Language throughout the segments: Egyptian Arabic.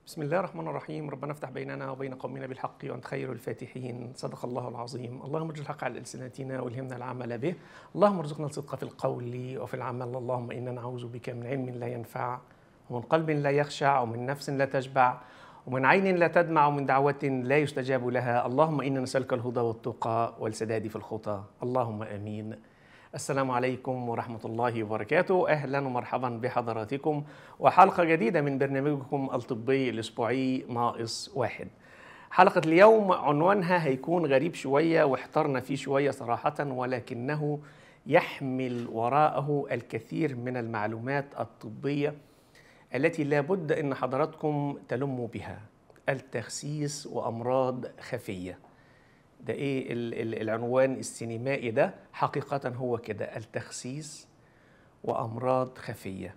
بسم الله الرحمن الرحيم ربنا افتح بيننا وبين قومنا بالحق وانت خير الفاتحين صدق الله العظيم اللهم اجعل الحق على السنتنا والهمنا العمل به اللهم ارزقنا الصدق في القول وفي العمل اللهم انا نعوذ بك من علم لا ينفع ومن قلب لا يخشع ومن نفس لا تشبع ومن عين لا تدمع ومن دعوة لا يستجاب لها اللهم إنا نسألك الهدى والتقى والسداد في الخطى اللهم آمين السلام عليكم ورحمة الله وبركاته أهلا ومرحبا بحضراتكم وحلقة جديدة من برنامجكم الطبي الأسبوعي ناقص واحد حلقة اليوم عنوانها هيكون غريب شوية واحترنا فيه شوية صراحة ولكنه يحمل وراءه الكثير من المعلومات الطبية التي لا بد أن حضراتكم تلموا بها التخسيس وأمراض خفية ده ايه العنوان السينمائي ده حقيقة هو كده التخسيس وأمراض خفية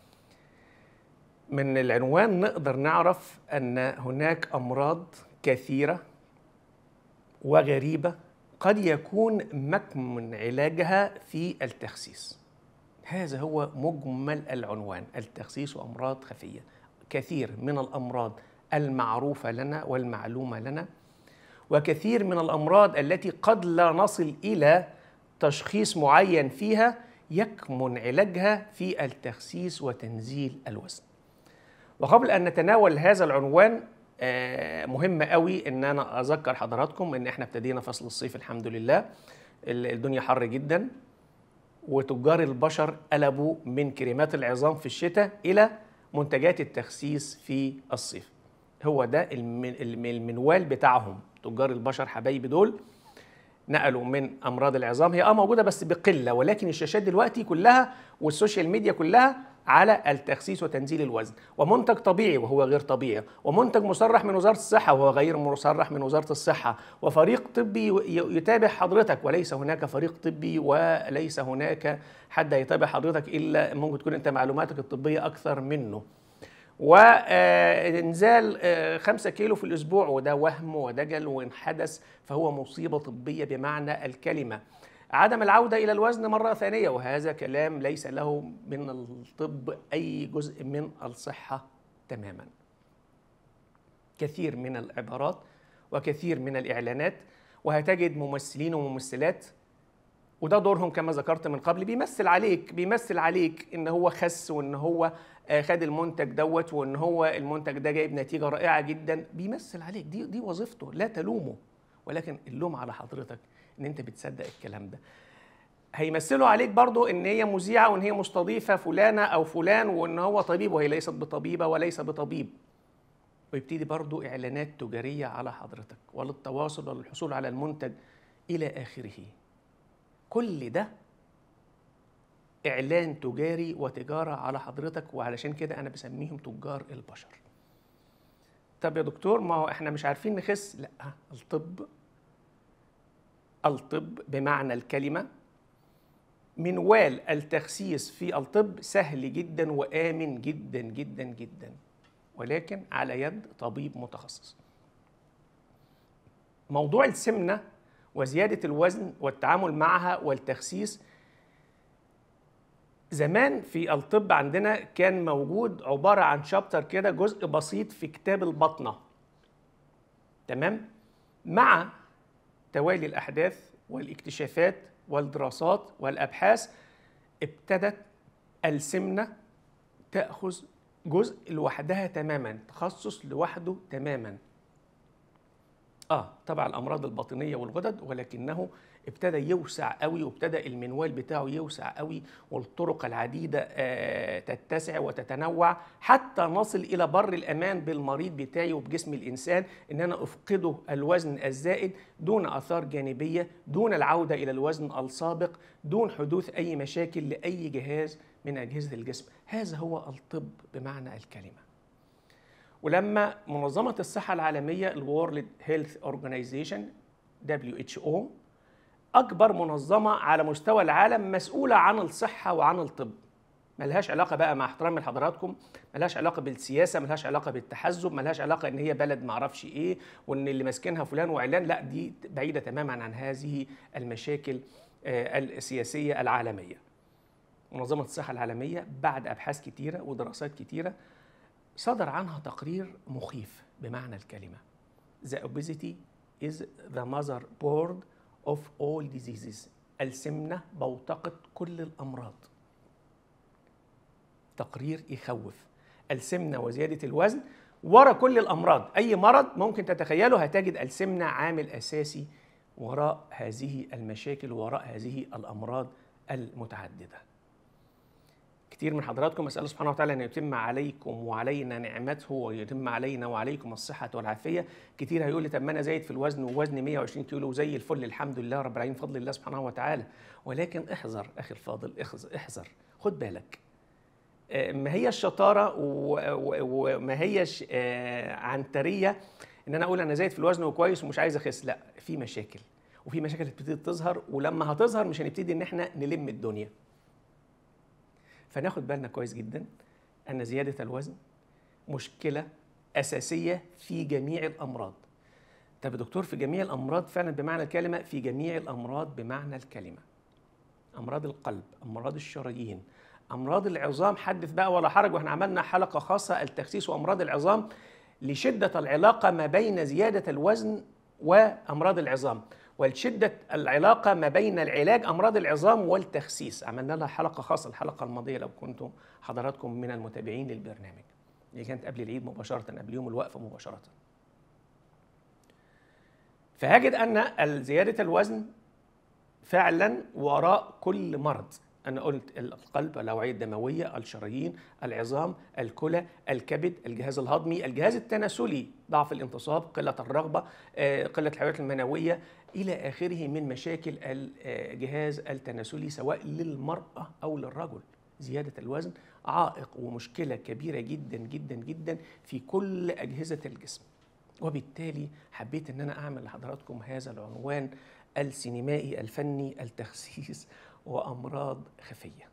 من العنوان نقدر نعرف أن هناك أمراض كثيرة وغريبة قد يكون مكمن علاجها في التخسيس هذا هو مجمل العنوان التخسيس وأمراض خفية كثير من الأمراض المعروفة لنا والمعلومة لنا وكثير من الامراض التي قد لا نصل الى تشخيص معين فيها يكمن علاجها في التخسيس وتنزيل الوزن. وقبل ان نتناول هذا العنوان مهم قوي ان انا اذكر حضراتكم ان احنا ابتدينا فصل الصيف الحمد لله الدنيا حر جدا وتجار البشر قلبوا من كريمات العظام في الشتاء الى منتجات التخسيس في الصيف. هو ده المنوال بتاعهم تجار البشر حبايبي دول نقلوا من امراض العظام هي اه موجوده بس بقله ولكن الشاشات دلوقتي كلها والسوشيال ميديا كلها على التخسيس وتنزيل الوزن ومنتج طبيعي وهو غير طبيعي ومنتج مصرح من وزاره الصحه وهو غير مصرح من وزاره الصحه وفريق طبي يتابع حضرتك وليس هناك فريق طبي وليس هناك حد يتابع حضرتك الا ممكن تكون انت معلوماتك الطبيه اكثر منه وانزال خمسة كيلو في الأسبوع وده وهم ودجل وإن حدث فهو مصيبة طبية بمعنى الكلمة عدم العودة إلى الوزن مرة ثانية وهذا كلام ليس له من الطب أي جزء من الصحة تماما كثير من العبارات وكثير من الإعلانات وهتجد ممثلين وممثلات وده دورهم كما ذكرت من قبل بيمثل عليك بيمثل عليك ان هو خس وان هو خد المنتج دوت وان هو المنتج ده جايب نتيجه رائعه جدا بيمثل عليك دي دي وظيفته لا تلومه ولكن اللوم على حضرتك ان انت بتصدق الكلام ده هيمثلوا عليك برضو ان هي مذيعه وان هي مستضيفه فلانه او فلان وان هو طبيب وهي ليست بطبيبه وليس بطبيب ويبتدي برضو اعلانات تجاريه على حضرتك وللتواصل وللحصول على المنتج الى اخره كل ده اعلان تجاري وتجاره على حضرتك وعلشان كده انا بسميهم تجار البشر طب يا دكتور ما هو احنا مش عارفين نخس لا الطب الطب بمعنى الكلمه منوال التخسيس في الطب سهل جدا وامن جدا جدا جدا ولكن على يد طبيب متخصص موضوع السمنه وزياده الوزن والتعامل معها والتخسيس زمان في الطب عندنا كان موجود عباره عن شابتر كده جزء بسيط في كتاب البطنه تمام مع توالي الاحداث والاكتشافات والدراسات والابحاث ابتدت السمنه تاخذ جزء لوحدها تماما تخصص لوحده تماما اه طبعا الامراض الباطنيه والغدد ولكنه ابتدى يوسع قوي وابتدى المنوال بتاعه يوسع قوي والطرق العديده آه تتسع وتتنوع حتى نصل الى بر الامان بالمريض بتاعي وبجسم الانسان ان انا افقده الوزن الزائد دون اثار جانبيه دون العوده الى الوزن السابق دون حدوث اي مشاكل لاي جهاز من اجهزه الجسم هذا هو الطب بمعنى الكلمه ولما منظمة الصحة العالمية الورلد هيلث اورجانيزيشن WHO أكبر منظمة على مستوى العالم مسؤولة عن الصحة وعن الطب ملهاش علاقة بقى مع احترامي لحضراتكم ملهاش علاقة بالسياسة ملهاش علاقة بالتحزب ملهاش علاقة ان هي بلد معرفش ايه وان اللي ماسكينها فلان وعلان لا دي بعيدة تماما عن هذه المشاكل السياسية العالمية منظمة الصحة العالمية بعد أبحاث كتيرة ودراسات كتيرة صدر عنها تقرير مخيف بمعنى الكلمة The obesity is the motherboard of all diseases السمنة بوتقة كل الأمراض تقرير يخوف السمنة وزيادة الوزن ورا كل الأمراض أي مرض ممكن تتخيله هتجد السمنة عامل أساسي وراء هذه المشاكل وراء هذه الأمراض المتعددة كتير من حضراتكم اسال الله سبحانه وتعالى ان يتم عليكم وعلينا نعمته ويتم علينا وعليكم الصحه والعافيه كتير هيقول لي طب ما انا زايد في الوزن ووزني 120 كيلو وزي الفل الحمد لله رب العالمين بفضل الله سبحانه وتعالى ولكن احذر اخي الفاضل احذر خد بالك ما هي الشطاره وما هيش عنتريه ان انا اقول انا زايد في الوزن وكويس ومش عايز اخس لا في مشاكل وفي مشاكل هتبتدي تظهر ولما هتظهر مش هنبتدي ان احنا نلم الدنيا فناخد بالنا كويس جدا ان زياده الوزن مشكله اساسيه في جميع الامراض طب يا دكتور في جميع الامراض فعلا بمعنى الكلمه في جميع الامراض بمعنى الكلمه امراض القلب امراض الشرايين امراض العظام حدث بقى ولا حرج واحنا عملنا حلقه خاصه التخسيس وامراض العظام لشده العلاقه ما بين زياده الوزن وامراض العظام ولشدة العلاقة ما بين العلاج أمراض العظام والتخسيس عملنا لها حلقة خاصة الحلقة الماضية لو كنتم حضراتكم من المتابعين للبرنامج اللي كانت قبل العيد مباشرة قبل يوم الوقفة مباشرة فهجد أن زيادة الوزن فعلا وراء كل مرض أنا قلت القلب الأوعية الدموية الشرايين العظام الكلى الكبد الجهاز الهضمي الجهاز التناسلي ضعف الانتصاب قلة الرغبة قلة الحيويات المنوية إلى آخره من مشاكل الجهاز التناسلي سواء للمرأة أو للرجل زيادة الوزن عائق ومشكلة كبيرة جدا جدا جدا في كل أجهزة الجسم وبالتالي حبيت أن أنا أعمل لحضراتكم هذا العنوان السينمائي الفني التخسيس وامراض خفيه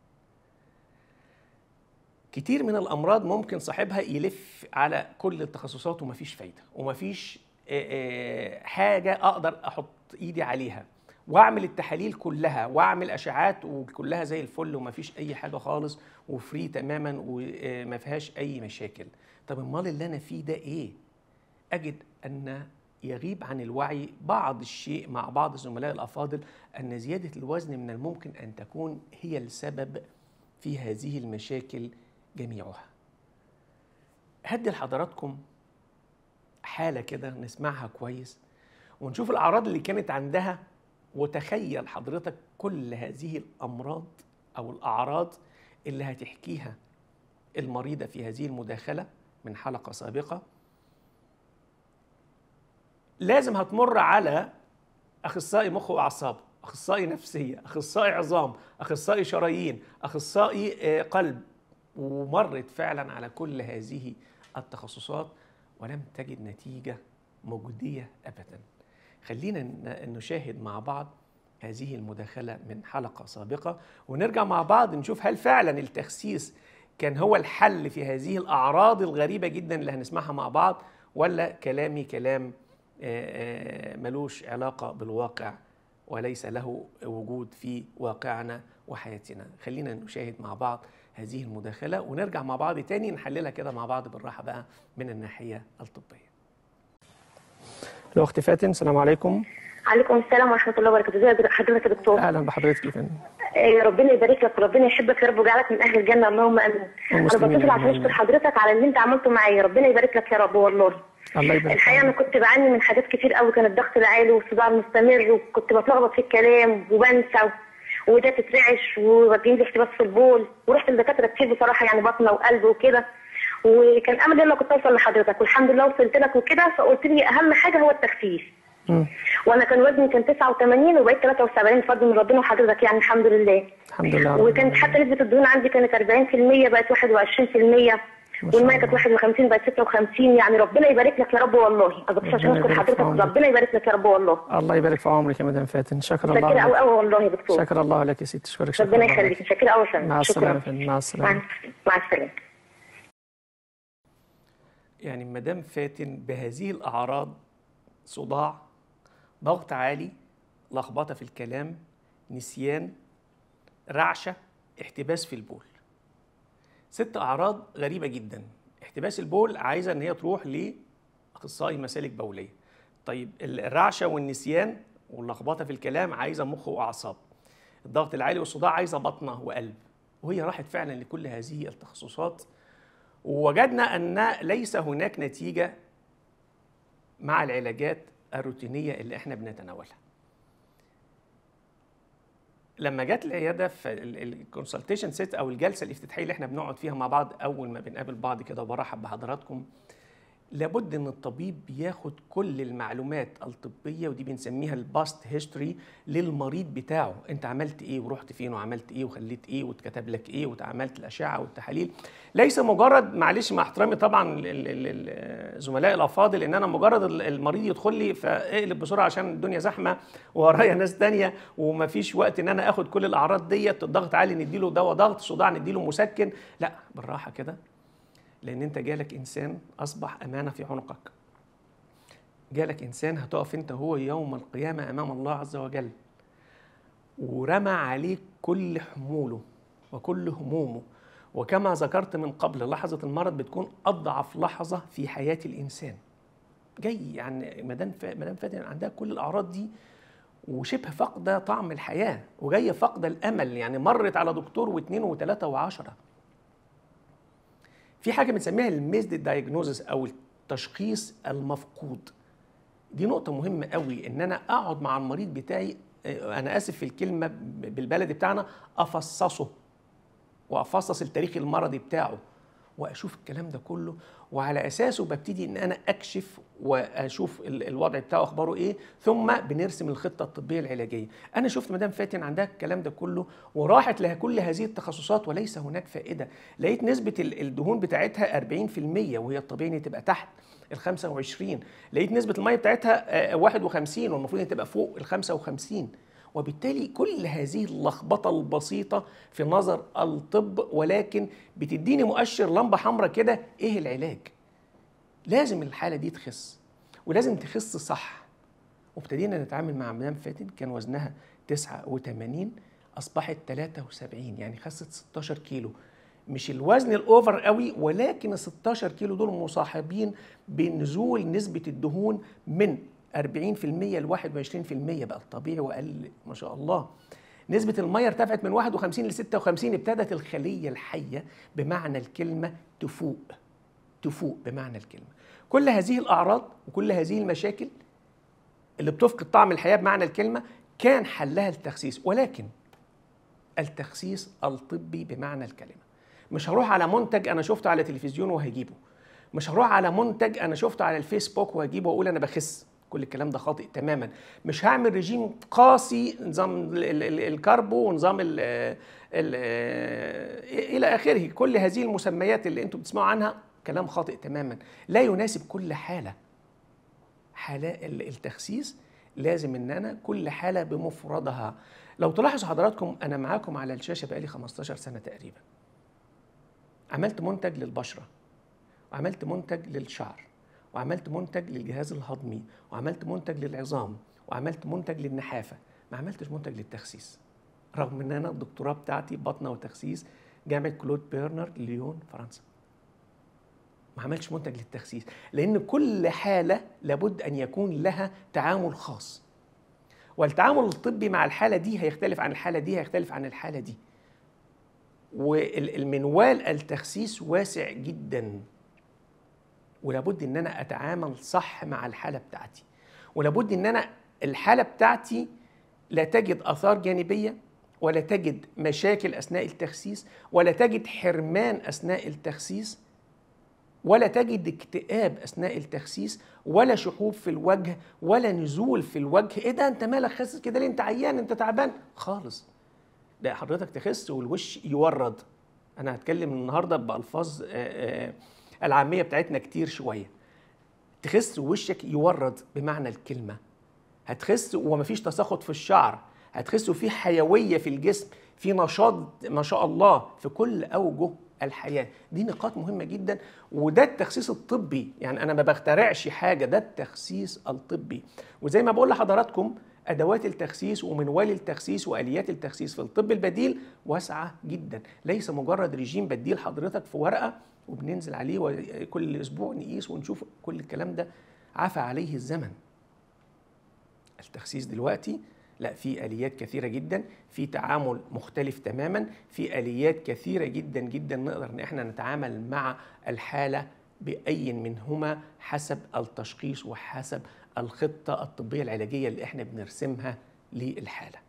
كتير من الامراض ممكن صاحبها يلف على كل التخصصات ومفيش فايده ومفيش حاجه اقدر احط ايدي عليها واعمل التحاليل كلها واعمل اشعات وكلها زي الفل ومفيش اي حاجه خالص وفري تماما وما فيهاش اي مشاكل طب امال اللي انا فيه ده ايه اجد ان يغيب عن الوعي بعض الشيء مع بعض الزملاء الافاضل ان زياده الوزن من الممكن ان تكون هي السبب في هذه المشاكل جميعها. هدي لحضراتكم حاله كده نسمعها كويس ونشوف الاعراض اللي كانت عندها وتخيل حضرتك كل هذه الامراض او الاعراض اللي هتحكيها المريضه في هذه المداخله من حلقه سابقه لازم هتمر على اخصائي مخ واعصاب اخصائي نفسيه اخصائي عظام اخصائي شرايين اخصائي قلب ومرت فعلا على كل هذه التخصصات ولم تجد نتيجه مجديه ابدا خلينا نشاهد مع بعض هذه المداخله من حلقه سابقه ونرجع مع بعض نشوف هل فعلا التخسيس كان هو الحل في هذه الاعراض الغريبه جدا اللي هنسمعها مع بعض ولا كلامي كلام ملوش علاقة بالواقع وليس له وجود في واقعنا وحياتنا خلينا نشاهد مع بعض هذه المداخلة ونرجع مع بعض تاني نحللها كده مع بعض بالراحة بقى من الناحية الطبية الأخت فاتن السلام عليكم عليكم السلام ورحمة الله وبركاته ازي حضرتك يا دكتور أهلا بحضرتك يا فندم إيه ربنا يبارك لك وربنا يحبك يا رب ويجعلك من اهل الجنه اللهم امين انا بتصل عشان اشكر حضرتك على اللي انت عملته معايا ربنا يبارك لك يا رب والله الله يبارك الحقيقه انا كنت بعاني من حاجات كتير قوي كان الضغط العالي والصداع المستمر وكنت بتلخبط في الكلام وبنسى وده تترعش وواجهين لي احتباس في البول ورحت لدكاتره كتير بصراحه يعني بطنه وقلب وكده وكان امل ان كنت اوصل لحضرتك والحمد لله وصلت لك وكده فقلت لي اهم حاجه هو التخسيس وانا كان وزني كان 89 وبقيت 73 بفضل من ربنا وحضرتك يعني الحمد لله الحمد لله وكانت حتى نسبه الدهون عندي كانت 40% بقت 21% والميه كانت 51 بقت 56 يعني ربنا يبارك لك يا رب والله انا بس عشان اشكر حضرتك ربنا يبارك لك يا رب والله الله يبارك في عمرك يا مدام فاتن شكرا الله شكرا قوي قوي والله يا دكتور شكرا الله لك يا ست اشكرك شكرا ربنا يخليك شكرا قوي يا مع السلامه فندم مع السلامه مع السلامه يعني مدام فاتن بهذه الاعراض صداع ضغط عالي لخبطه في الكلام نسيان رعشه احتباس في البول ست اعراض غريبه جدا احتباس البول عايزه ان هي تروح لاخصائي مسالك بوليه طيب الرعشه والنسيان واللخبطه في الكلام عايزه مخ واعصاب الضغط العالي والصداع عايزه بطنه وقلب وهي راحت فعلا لكل هذه التخصصات ووجدنا ان ليس هناك نتيجه مع العلاجات الروتينيه اللي احنا بنتناولها لما جت العياده في الكونسلتيشن سيت او الجلسه الافتتاحيه اللي احنا بنقعد فيها مع بعض اول ما بنقابل بعض كده وبرحب بحضراتكم لابد ان الطبيب ياخد كل المعلومات الطبيه ودي بنسميها الباست هيستوري للمريض بتاعه انت عملت ايه ورحت فين وعملت ايه وخليت ايه واتكتب لك ايه وتعاملت الاشعه والتحاليل ليس مجرد معلش مع احترامي طبعا للزملاء الافاضل ان انا مجرد المريض يدخل لي فاقلب بسرعه عشان الدنيا زحمه ورايا ناس تانية ومفيش وقت ان انا اخد كل الاعراض ديت الضغط عالي نديله دواء ضغط صداع نديله مسكن لا بالراحه كده لان انت جالك انسان اصبح امانه في عنقك جالك انسان هتقف انت هو يوم القيامه امام الله عز وجل ورمى عليك كل حموله وكل همومه وكما ذكرت من قبل لحظه المرض بتكون اضعف لحظه في حياه الانسان جاي يعني مدام مدام فاتن عندها كل الاعراض دي وشبه فاقده طعم الحياه وجايه فاقده الامل يعني مرت على دكتور واثنين وثلاثه وعشره في حاجه بنسميها الميزد دايجنوزس او التشخيص المفقود دي نقطه مهمه قوي ان انا اقعد مع المريض بتاعي انا اسف في الكلمه بالبلدي بتاعنا افصصه وافصص التاريخ المرضي بتاعه واشوف الكلام ده كله وعلى اساسه ببتدي ان انا اكشف واشوف الوضع بتاعه اخباره ايه ثم بنرسم الخطه الطبيه العلاجيه انا شفت مدام فاتن عندها الكلام ده كله وراحت لها كل هذه التخصصات وليس هناك فائده لقيت نسبه الدهون بتاعتها 40% وهي الطبيعي ان تبقى تحت ال 25 لقيت نسبه الميه بتاعتها 51 والمفروض ان تبقى فوق ال 55 وبالتالي كل هذه اللخبطة البسيطة في نظر الطب ولكن بتديني مؤشر لمبة حمراء كده ايه العلاج لازم الحالة دي تخس ولازم تخس صح وابتدينا نتعامل مع مدام فاتن كان وزنها 89 أصبحت 73 يعني خست 16 كيلو مش الوزن الاوفر قوي ولكن ال 16 كيلو دول مصاحبين بنزول نسبة الدهون من 40% ل 21% بقى الطبيعي واقل ما شاء الله نسبة المية ارتفعت من 51 ل 56 ابتدت الخلية الحية بمعنى الكلمة تفوق تفوق بمعنى الكلمة كل هذه الأعراض وكل هذه المشاكل اللي بتفقد طعم الحياة بمعنى الكلمة كان حلها التخسيس ولكن التخسيس الطبي بمعنى الكلمة مش هروح على منتج أنا شفته على تلفزيون وهجيبه مش هروح على منتج أنا شفته على الفيسبوك وهجيبه وأقول أنا بخس كل الكلام ده خاطئ تماما مش هعمل رجيم قاسي نظام الكربو ونظام ال ال الى اخره كل هذه المسميات اللي انتم بتسمعوا عنها كلام خاطئ تماما لا يناسب كل حاله حالة التخسيس لازم ان انا كل حاله بمفردها لو تلاحظوا حضراتكم انا معاكم على الشاشه بقالي 15 سنه تقريبا عملت منتج للبشره وعملت منتج للشعر وعملت منتج للجهاز الهضمي وعملت منتج للعظام وعملت منتج للنحافه ما عملتش منتج للتخسيس رغم ان انا الدكتوراه بتاعتي بطنه وتخسيس جامعه كلود بيرنر ليون فرنسا ما عملتش منتج للتخسيس لان كل حاله لابد ان يكون لها تعامل خاص والتعامل الطبي مع الحاله دي هيختلف عن الحاله دي هيختلف عن الحاله دي والمنوال التخسيس واسع جدا ولابد ان انا اتعامل صح مع الحاله بتاعتي ولابد ان انا الحاله بتاعتي لا تجد اثار جانبيه ولا تجد مشاكل اثناء التخسيس ولا تجد حرمان اثناء التخسيس ولا تجد اكتئاب اثناء التخسيس ولا شحوب في الوجه ولا نزول في الوجه ايه ده انت مالك خاسس كده ليه انت عيان انت تعبان خالص ده حضرتك تخس والوش يورد انا هتكلم النهارده بالفاظ العاميه بتاعتنا كتير شويه تخس ووشك يورد بمعنى الكلمه هتخس ومفيش تساقط في الشعر هتخس وفي حيويه في الجسم في نشاط ما شاء الله في كل اوجه الحياه دي نقاط مهمه جدا وده التخسيس الطبي يعني انا ما بخترعش حاجه ده التخسيس الطبي وزي ما بقول لحضراتكم ادوات التخسيس ومنوال التخسيس واليات التخسيس في الطب البديل واسعه جدا ليس مجرد رجيم بديل حضرتك في ورقه وبننزل عليه وكل اسبوع نقيس ونشوف كل الكلام ده عفى عليه الزمن التخسيس دلوقتي لا في اليات كثيره جدا في تعامل مختلف تماما في اليات كثيره جدا جدا نقدر ان احنا نتعامل مع الحاله باي منهما حسب التشخيص وحسب الخطه الطبيه العلاجيه اللي احنا بنرسمها للحاله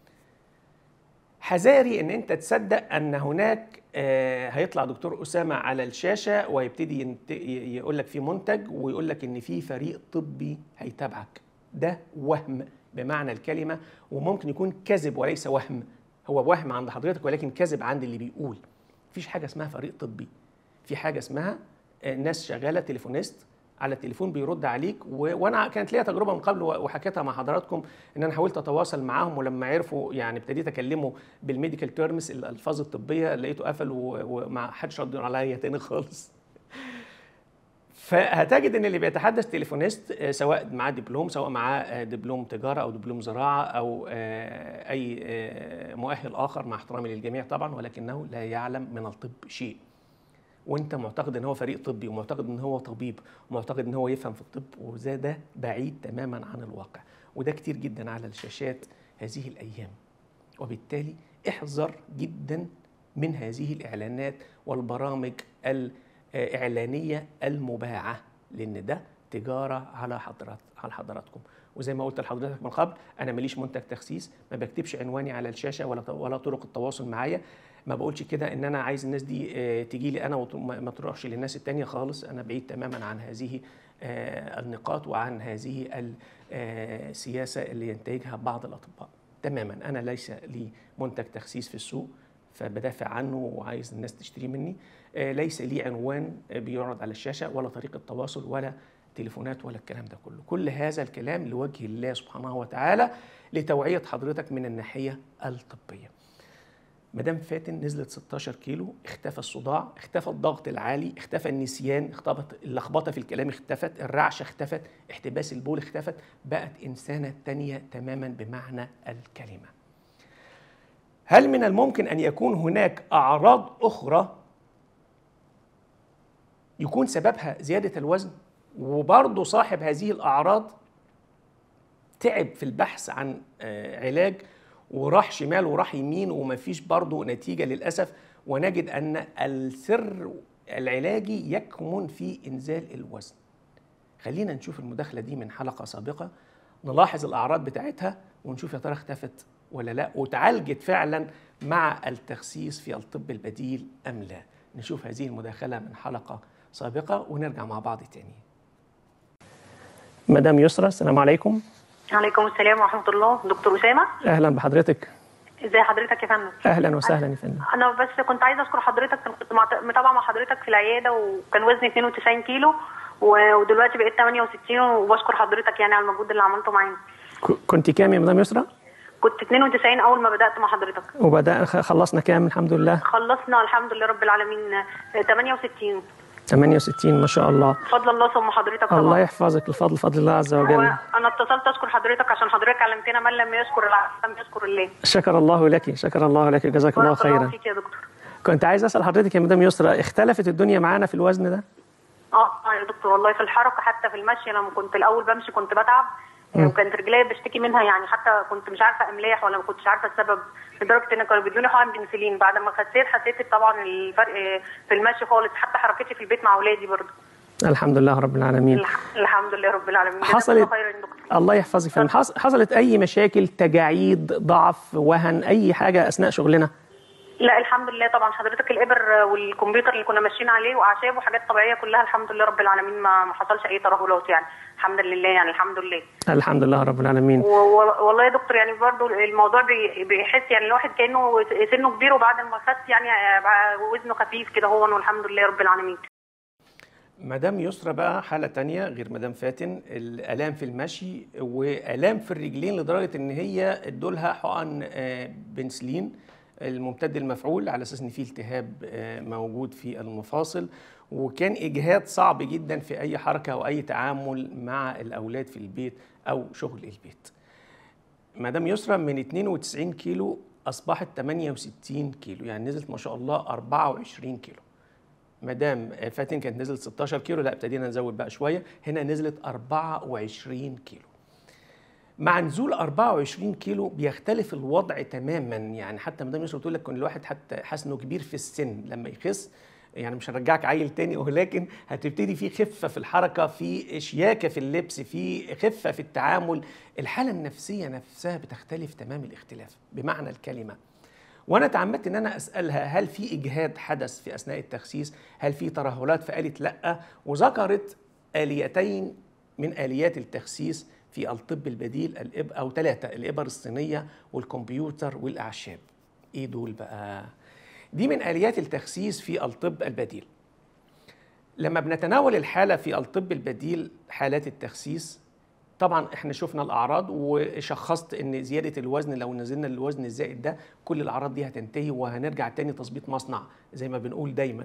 حذاري ان انت تصدق ان هناك آه، هيطلع دكتور اسامه على الشاشه ويبتدي ينت- ي- يقول لك في منتج ويقول لك ان في فريق طبي هيتابعك ده وهم بمعنى الكلمه وممكن يكون كذب وليس وهم هو وهم عند حضرتك ولكن كذب عند اللي بيقول مفيش حاجه اسمها فريق طبي في حاجه اسمها آه، ناس شغاله تليفونيست على التليفون بيرد عليك و... وانا كانت ليا تجربه من قبل و- وحكيتها مع حضراتكم ان انا حاولت اتواصل معاهم ولما عرفوا يعني ابتديت اكلمه بالميديكال تيرمز الالفاظ الطبيه لقيته قفل و- وما حدش رد عليا تاني خالص فهتجد ان اللي بيتحدث تليفونيست آه، سواء معاه دبلوم سواء معاه آه، دبلوم تجاره او دبلوم زراعه او آه، اي آه، مؤهل اخر مع احترامي للجميع طبعا ولكنه لا يعلم من الطب شيء وانت معتقد ان هو فريق طبي ومعتقد ان هو طبيب ومعتقد ان هو يفهم في الطب وده ده بعيد تماما عن الواقع وده كتير جدا على الشاشات هذه الايام وبالتالي احذر جدا من هذه الاعلانات والبرامج الاعلانيه المباعه لان ده تجاره على حضرات على حضراتكم وزي ما قلت لحضرتك من قبل انا ماليش منتج تخسيس ما بكتبش عنواني على الشاشه ولا ولا طرق التواصل معايا ما بقولش كده ان انا عايز الناس دي آه، تجي لي انا وما ما تروحش للناس التانية خالص انا بعيد تماما عن هذه آه، النقاط وعن هذه السياسه اللي ينتهجها بعض الاطباء تماما انا ليس لي منتج تخسيس في السوق فبدافع عنه وعايز الناس تشتري مني آه، ليس لي عنوان آه، بيعرض على الشاشه ولا طريقه تواصل ولا تليفونات ولا الكلام ده كله كل هذا الكلام لوجه الله سبحانه وتعالى لتوعيه حضرتك من الناحيه الطبيه مدام فاتن نزلت 16 كيلو اختفى الصداع اختفى الضغط العالي اختفى النسيان اختفت اللخبطه في الكلام اختفت الرعشه اختفت احتباس البول اختفت بقت انسانه تانية تماما بمعنى الكلمه هل من الممكن ان يكون هناك اعراض اخرى يكون سببها زياده الوزن وبرضه صاحب هذه الاعراض تعب في البحث عن آه، علاج وراح شمال وراح يمين ومفيش برضه نتيجه للاسف ونجد ان السر العلاجي يكمن في انزال الوزن. خلينا نشوف المداخله دي من حلقه سابقه نلاحظ الاعراض بتاعتها ونشوف يا ترى اختفت ولا لا وتعالجت فعلا مع التخسيس في الطب البديل ام لا. نشوف هذه المداخله من حلقه سابقه ونرجع مع بعض تاني. مدام يسرى السلام عليكم. عليكم السلام ورحمة الله دكتور أسامة اهلا بحضرتك ازي حضرتك يا فندم اهلا وسهلا يا فندم أنا بس كنت عايزة أشكر حضرتك أنا كنت مع- متابعة مع حضرتك في العيادة وكان وزني 92 كيلو و- ودلوقتي بقيت 68 وبشكر حضرتك يعني على المجهود اللي عملته معانا ك- كنت كام يا مدام يسرى كنت 92 أول ما بدأت مع حضرتك وبدأ خ- خلصنا كام الحمد لله خلصنا الحمد لله رب العالمين آه، 68 68 ما شاء الله بفضل الله ثم حضرتك طبعا الله يحفظك الفضل فضل الله عز وجل وانا اتصلت اشكر حضرتك عشان حضرتك علمتنا من لم يشكر العبد لم يشكر الله شكر الله لك شكر الله لك جزاك الله بارك الله خيرا فيك يا دكتور كنت عايز اسال حضرتك يا مدام يسرى اختلفت الدنيا معانا في الوزن ده اه آه يا دكتور والله في الحركه حتى في المشي لما كنت الاول بمشي كنت بتعب مم. وكانت رجليا بشتكي منها يعني حتى كنت مش عارفه املاح ولا ما كنتش عارفه السبب لدرجه ان كانوا بيدوني حقن بنسلين بعد ما خسيت حسيت طبعا الفرق في المشي خالص حتى حركتي في البيت مع اولادي برضه الحمد لله رب العالمين الح- الحمد لله رب العالمين جزاك حصلت الله خيرا يا دكتور الله يحفظك فندم حص- حصلت اي مشاكل تجاعيد ضعف وهن اي حاجه اثناء شغلنا لا الحمد لله طبعا حضرتك الابر والكمبيوتر اللي كنا ماشيين عليه واعشاب وحاجات طبيعيه كلها الحمد لله رب العالمين ما ما حصلش اي ترهلات يعني الحمد لله يعني الحمد لله الحمد لله رب العالمين و- و- والله يا دكتور يعني برضو الموضوع بي- بيحس يعني الواحد كانه سنه كبير وبعد ما خس يعني بقى وزنه خفيف كده هو والحمد لله رب العالمين مدام يسرى بقى حالة تانية غير مدام فاتن الآلام في المشي وآلام في الرجلين لدرجة إن هي ادولها حقن آه، بنسلين الممتد المفعول على أساس إن في التهاب آه، موجود في المفاصل وكان إجهاد صعب جدا في أي حركة أو أي تعامل مع الأولاد في البيت أو شغل البيت. مدام يسرى من 92 كيلو أصبحت 68 كيلو يعني نزلت ما شاء الله 24 كيلو. مدام فاتن كانت نزلت 16 كيلو لا ابتدينا نزود بقى شويه هنا نزلت 24 كيلو مع نزول 24 كيلو بيختلف الوضع تماما يعني حتى مدام يسرا بتقول لك ان الواحد حتى حاسس انه كبير في السن لما يخس يعني مش هرجعك عيل تاني ولكن هتبتدي في خفه في الحركه في شياكه في اللبس في خفه في التعامل الحاله النفسيه نفسها بتختلف تمام الاختلاف بمعنى الكلمه وانا تعمدت ان انا اسالها هل في اجهاد حدث في اثناء التخسيس هل في ترهلات فقالت لا وذكرت اليتين من اليات التخسيس في الطب البديل الإب او ثلاثه الابر الصينيه والكمبيوتر والاعشاب ايه دول بقى دي من اليات التخسيس في الطب البديل لما بنتناول الحاله في الطب البديل حالات التخسيس طبعا احنا شفنا الاعراض وشخصت ان زياده الوزن لو نزلنا الوزن الزائد ده كل الاعراض دي هتنتهي وهنرجع تاني تظبيط مصنع زي ما بنقول دايما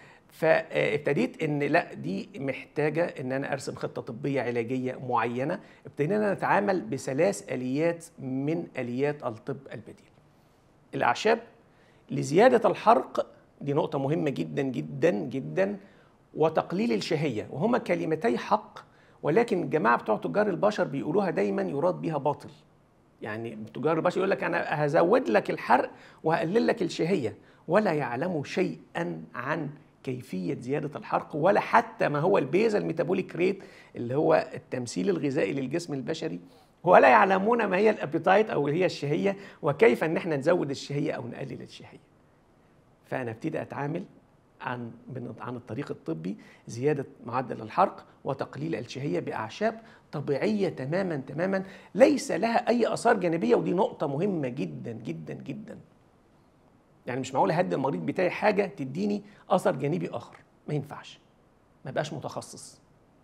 فابتديت ان لا دي محتاجه ان انا ارسم خطه طبيه علاجيه معينه ابتدينا نتعامل بثلاث اليات من اليات الطب البديل الاعشاب لزياده الحرق دي نقطه مهمه جدا جدا جدا وتقليل الشهيه وهما كلمتي حق ولكن الجماعه بتوع تجار البشر بيقولوها دايما يراد بيها باطل يعني تجار البشر يقول لك انا هزود لك الحرق وهقلل لك الشهيه ولا يعلموا شيئا عن كيفيه زياده الحرق ولا حتى ما هو البيزا الميتابوليك ريت اللي هو التمثيل الغذائي للجسم البشري ولا يعلمون ما هي الابيتايت او هي الشهيه وكيف ان احنا نزود الشهيه او نقلل الشهيه فانا ابتدي اتعامل عن عن الطريق الطبي زياده معدل الحرق وتقليل الشهيه باعشاب طبيعيه تماما تماما ليس لها اي اثار جانبيه ودي نقطه مهمه جدا جدا جدا يعني مش معقول اهدي المريض بتاعي حاجه تديني اثر جانبي اخر ما ينفعش ما بقاش متخصص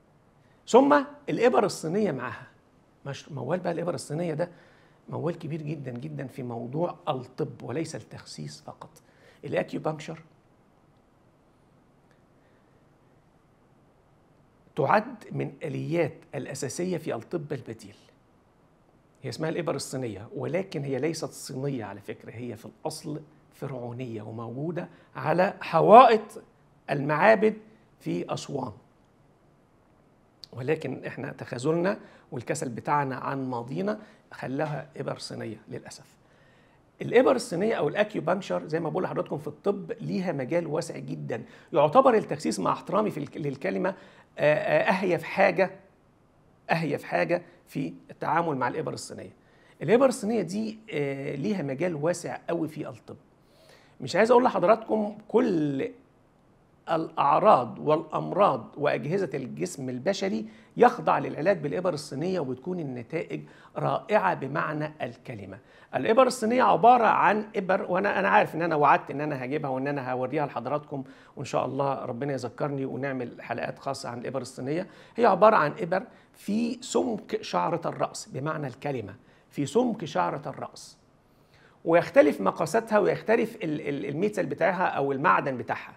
ثم الابر الصينيه معاها مش موال بقى الابر الصينيه ده موال كبير جدا جدا في موضوع الطب وليس التخسيس فقط الاكيوبانكشر تعد من اليات الاساسيه في الطب البديل هي اسمها الابر الصينيه ولكن هي ليست صينيه على فكره هي في الاصل فرعونيه وموجوده على حوائط المعابد في اسوان ولكن احنا تخاذلنا والكسل بتاعنا عن ماضينا خلاها ابر صينيه للاسف الابر الصينيه او الاكيوبانكشر زي ما بقول لحضراتكم في الطب ليها مجال واسع جدا يعتبر التخسيس مع احترامي في للكلمه اهيف حاجه اهيف حاجه في التعامل مع الابر الصينيه الابر الصينيه دي ليها مجال واسع قوي في الطب مش عايز اقول لحضراتكم كل الاعراض والامراض واجهزه الجسم البشري يخضع للعلاج بالابر الصينيه وبتكون النتائج رائعه بمعنى الكلمه. الابر الصينيه عباره عن ابر وانا انا عارف ان انا وعدت ان انا هجيبها وان انا هوريها لحضراتكم وان شاء الله ربنا يذكرني ونعمل حلقات خاصه عن الابر الصينيه. هي عباره عن ابر في سمك شعره الراس بمعنى الكلمه في سمك شعره الراس. ويختلف مقاساتها ويختلف الميتال بتاعها او المعدن بتاعها.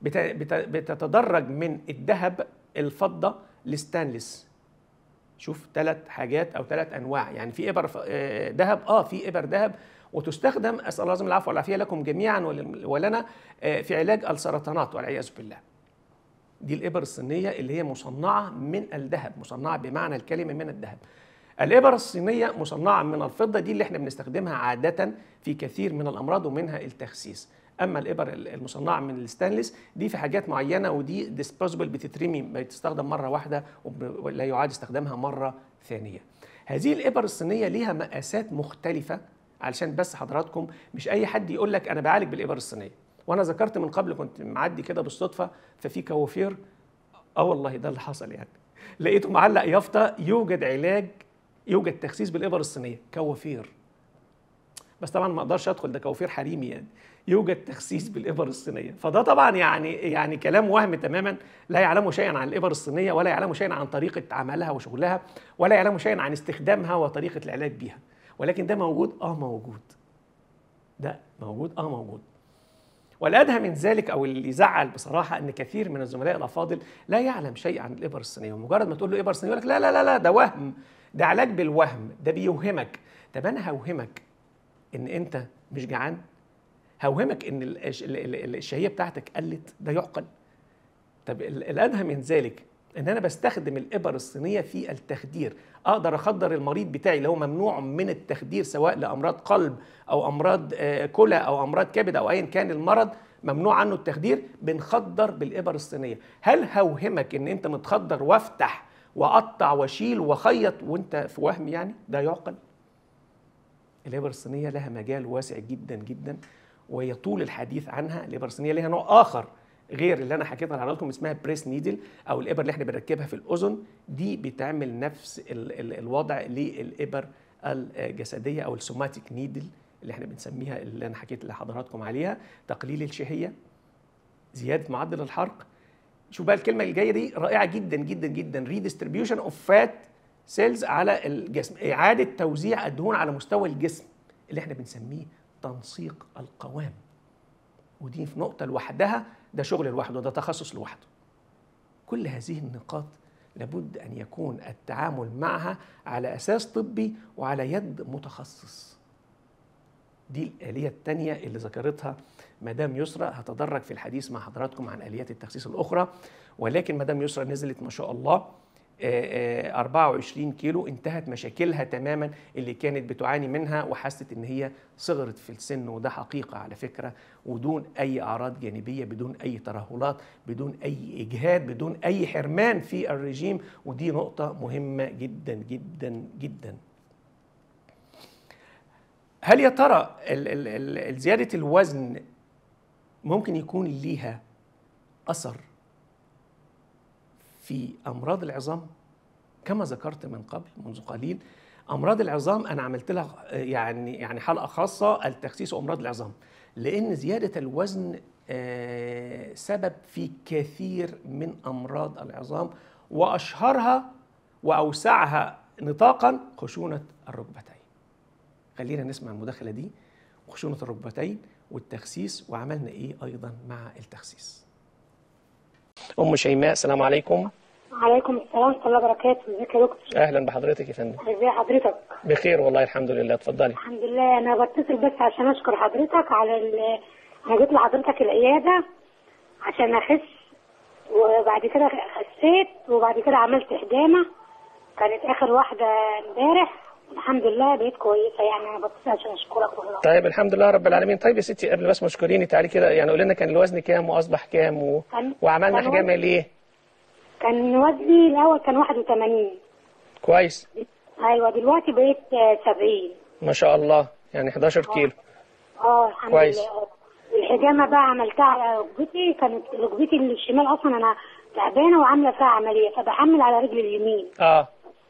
بتتدرج من الذهب الفضه الستانلس شوف ثلاث حاجات او ثلاث انواع يعني في ابر ذهب اه في ابر ذهب وتستخدم اسال الله العفو والعافيه لكم جميعا ولنا في علاج السرطانات والعياذ بالله دي الابر الصينيه اللي هي مصنعه من الذهب مصنعه بمعنى الكلمه من الذهب الابر الصينيه مصنعه من الفضه دي اللي احنا بنستخدمها عاده في كثير من الامراض ومنها التخسيس اما الابر المصنعه من الستانلس دي في حاجات معينه ودي ديسبوزبل بتترمي بتستخدم مره واحده ولا يعاد استخدامها مره ثانيه هذه الابر الصينيه ليها مقاسات مختلفه علشان بس حضراتكم مش اي حد يقول لك انا بعالج بالابر الصينيه وانا ذكرت من قبل كنت معدي كده بالصدفه ففي كوافير اه والله ده اللي حصل يعني لقيته معلق يافطه يوجد علاج يوجد تخسيس بالابر الصينيه كوافير بس طبعا ما اقدرش ادخل ده كوافير حريمي يعني يوجد تخسيس بالابر الصينيه فده طبعا يعني يعني كلام وهم تماما لا يعلم شيئا عن الابر الصينيه ولا يعلم شيئا عن طريقه عملها وشغلها ولا يعلم شيئا عن استخدامها وطريقه العلاج بيها ولكن ده موجود اه موجود ده موجود اه موجود والادهى من ذلك او اللي يزعل بصراحه ان كثير من الزملاء الافاضل لا يعلم شيء عن الابر الصينيه ومجرد ما تقول له ابر صينيه يقول لك لا لا لا لا ده وهم ده علاج بالوهم ده بيوهمك طب انا هوهمك ان انت مش جعان هوهمك ان الشهيه بتاعتك قلت ده يعقل طب ال- الادهى من ذلك ان انا بستخدم الابر الصينيه في التخدير اقدر اخدر المريض بتاعي اللي هو ممنوع من التخدير سواء لامراض قلب او امراض آه، كلى او امراض كبد او ايا كان المرض ممنوع عنه التخدير بنخدر بالابر الصينيه هل هوهمك ان انت متخدر وافتح واقطع واشيل واخيط وانت في وهم يعني ده يعقل الابر الصينيه لها مجال واسع جدا جدا ويطول الحديث عنها الابر الصينيه لها نوع اخر غير اللي انا حكيت لحضراتكم اسمها بريس نيدل او الابر اللي احنا بنركبها في الاذن دي بتعمل نفس ال ال الوضع للابر الجسديه او السوماتيك نيدل اللي احنا بنسميها اللي انا حكيت لحضراتكم عليها تقليل الشهيه زياده معدل الحرق شوف بقى الكلمه الجايه دي رائعه جدا جدا جدا ريديستريبيوشن اوف فات سيلز على الجسم اعاده توزيع الدهون على مستوى الجسم اللي احنا بنسميه تنسيق القوام ودي في نقطه لوحدها ده شغل لوحده ده تخصص لوحده كل هذه النقاط لابد ان يكون التعامل معها على اساس طبي وعلى يد متخصص دي الآلية الثانية اللي ذكرتها مدام يسرى هتدرج في الحديث مع حضراتكم عن آليات التخسيس الأخرى ولكن مدام يسرى نزلت ما شاء الله آه، آه، 24 كيلو انتهت مشاكلها تماما اللي كانت بتعاني منها وحست ان هي صغرت في السن وده حقيقة على فكرة ودون اي اعراض جانبية بدون اي ترهلات بدون اي اجهاد بدون اي حرمان في الرجيم ودي نقطة مهمة جدا جدا جدا هل يا ترى ال- ال- ال- زيادة الوزن ممكن يكون ليها أثر في أمراض العظام كما ذكرت من قبل منذ قليل أمراض العظام أنا عملت لها يعني يعني حلقة خاصة التخسيس وأمراض العظام لأن زيادة الوزن آه، سبب في كثير من أمراض العظام وأشهرها وأوسعها نطاقا خشونة الركبتين خلينا نسمع المداخلة دي وخشونة الركبتين والتخسيس وعملنا ايه ايضا مع التخسيس ام شيماء السلام عليكم عليكم السلام ورحمة الله وبركاته ازيك يا دكتور اهلا بحضرتك يا فندم ازي حضرتك بخير والله الحمد لله اتفضلي الحمد لله انا بتصل بس عشان اشكر حضرتك على ال... انا جيت لحضرتك العيادة عشان اخس وبعد كده خسيت وبعد كده عملت حجامة كانت اخر واحدة امبارح الحمد لله بقيت كويسة يعني انا بتصل عشان اشكرك والله طيب الحمد لله رب العالمين طيب يا ستي قبل بس مشكوريني تعالي كده يعني قول لنا كان الوزن كام واصبح كام و... كان- وعملنا كان حجامه وزن- ليه كان وزني الاول كان 81 كويس ايوه دلوقتي بقيت آه، 70 ما شاء الله يعني 11 كيلو اه الحمد كويس. لله آه. الحجامه بقى عملتها على ركبتي كانت ركبتي الشمال اصلا انا تعبانه وعامله فيها عمليه فبحمل على رجلي اليمين اه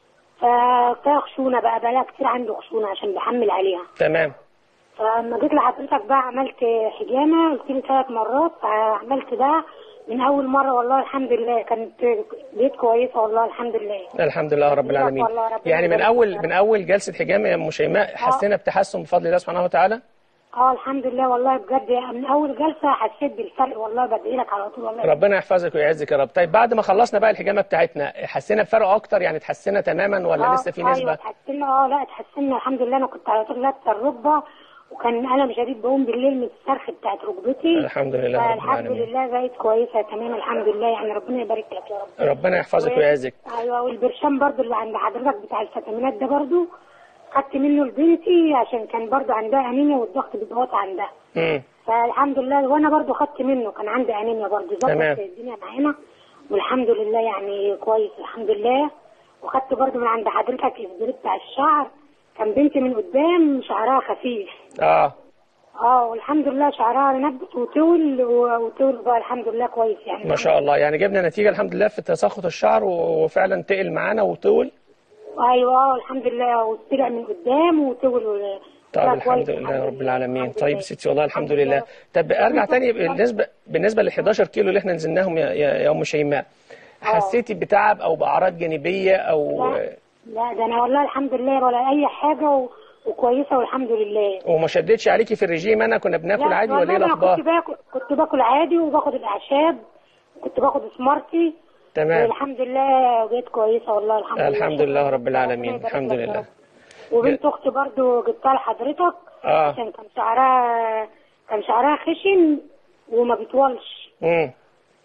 ففيها خشونه بقى بقى كتير عندي خشونه عشان بحمل عليها تمام فلما جيت لحضرتك بقى عملت حجامه قلت لي ثلاث مرات فعملت ده من اول مره والله الحمد لله كانت بقيت كويسه والله الحمد لله الحمد لله رب العالمين والله ربنا يعني من يبارك اول فيك. من اول جلسه حجامه يا ام شيماء حسينا بتحسن بفضل الله سبحانه وتعالى اه الحمد لله والله بجد من اول جلسه حسيت بالفرق والله بدعي لك على طول والله ربنا يحفظك ويعزك يا رب طيب بعد ما خلصنا بقى الحجامه بتاعتنا حسينا بفرق اكتر يعني اتحسنا تماما ولا آه، لسه في ايوه نسبه اتحسنا اه لا اتحسنا الحمد لله انا كنت على طول لابسه الركبه وكان الم شديد بقوم بالليل من الصرخ بتاعت ركبتي الحمد لله رب فالحمد العالمين لله بقيت كويسه تمام الحمد لله يعني ربنا يبارك لك يا رب ربنا يحفظك ويعزك ايوه والبرشام برضو اللي عند حضرتك بتاع الفيتامينات ده برضو خدت منه لبنتي عشان كان برضو عندها انيميا والضغط بيتواطى عندها امم فالحمد لله وانا برضو خدت منه كان عندي انيميا برضو تمام. ظبط الدنيا معانا والحمد لله يعني كويس الحمد لله وخدت برضو من عند حضرتك الاسبري بتاع الشعر كان بنتي من قدام شعرها خفيف اه اه والحمد لله شعرها نبت وطول و- وطول بقى الحمد لله كويس يعني ما شاء الله يعني جبنا نتيجه الحمد لله في تساقط الشعر وفعلا تقل معانا وطول ايوه اه الحمد لله وطلع من قدام وطول و- طيب بقى الحمد كويس لله رب العالمين الحمد طيب لله. ستي والله الحمد لله طب ارجع تاني بالنسبه بالنسبه لل 11 كيلو اللي احنا نزلناهم يا, يا, يا ام شيماء حسيتي بتعب او باعراض جانبيه او لا لا ده انا والله الحمد لله ولا اي حاجه و... وكويسه والحمد لله وما شدتش عليكي في الرجيم انا كنا بناكل لا، عادي ولا والله ايه أنا الاخبار كنت باكل كنت باكل عادي وباخد الاعشاب كنت باخد سمارتي تمام والحمد لله بقيت كويسه والله الحمد لله الحمد لله شكراً. رب العالمين ربنا يبارك الحمد لك يا لله رب. وبنت اختي برضو جبتها لحضرتك اه عشان كان شعرها كان شعرها خشن وما بيطولش امم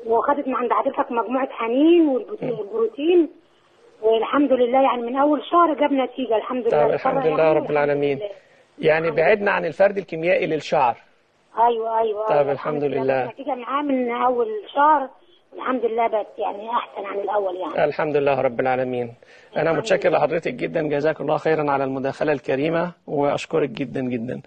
وخدت من عند حضرتك مجموعه حنين والبروتين والحمد لله يعني من اول شهر جاب نتيجه الحمد لله طب الحمد بفضل لله يعني رب والحمد العالمين لله. يعني الحمد بعدنا عن الفرد الكيميائي للشعر ايوه ايوه طب أيوة. الحمد لله. جاب نتيجه معاه من اول شهر الحمد لله بقت يعني احسن عن الاول يعني الحمد لله رب العالمين انا الحمد متشكر لله. لحضرتك جدا جزاك الله خيرا على المداخله الكريمه واشكرك جدا جدا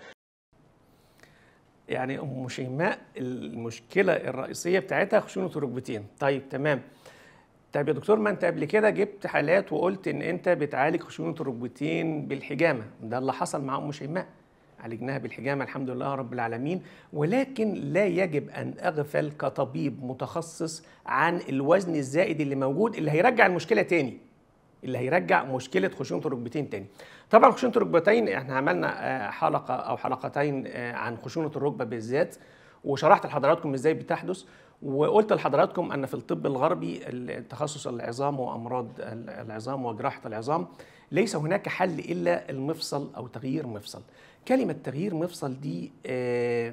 يعني ام شيماء المشكله الرئيسيه بتاعتها خشونه الركبتين طيب تمام طيب يا دكتور ما انت قبل كده جبت حالات وقلت ان انت بتعالج خشونه الركبتين بالحجامه ده اللي حصل مع ام شيماء عالجناها بالحجامه الحمد لله رب العالمين ولكن لا يجب ان اغفل كطبيب متخصص عن الوزن الزائد اللي موجود اللي هيرجع المشكله تاني اللي هيرجع مشكله خشونه الركبتين تاني طبعا خشونه الركبتين احنا عملنا آه، حلقه او حلقتين آه، عن خشونه الركبه بالذات وشرحت لحضراتكم ازاي بتحدث وقلت لحضراتكم ان في الطب الغربي التخصص العظام وامراض العظام وجراحه العظام ليس هناك حل الا المفصل او تغيير مفصل كلمه تغيير مفصل دي آه،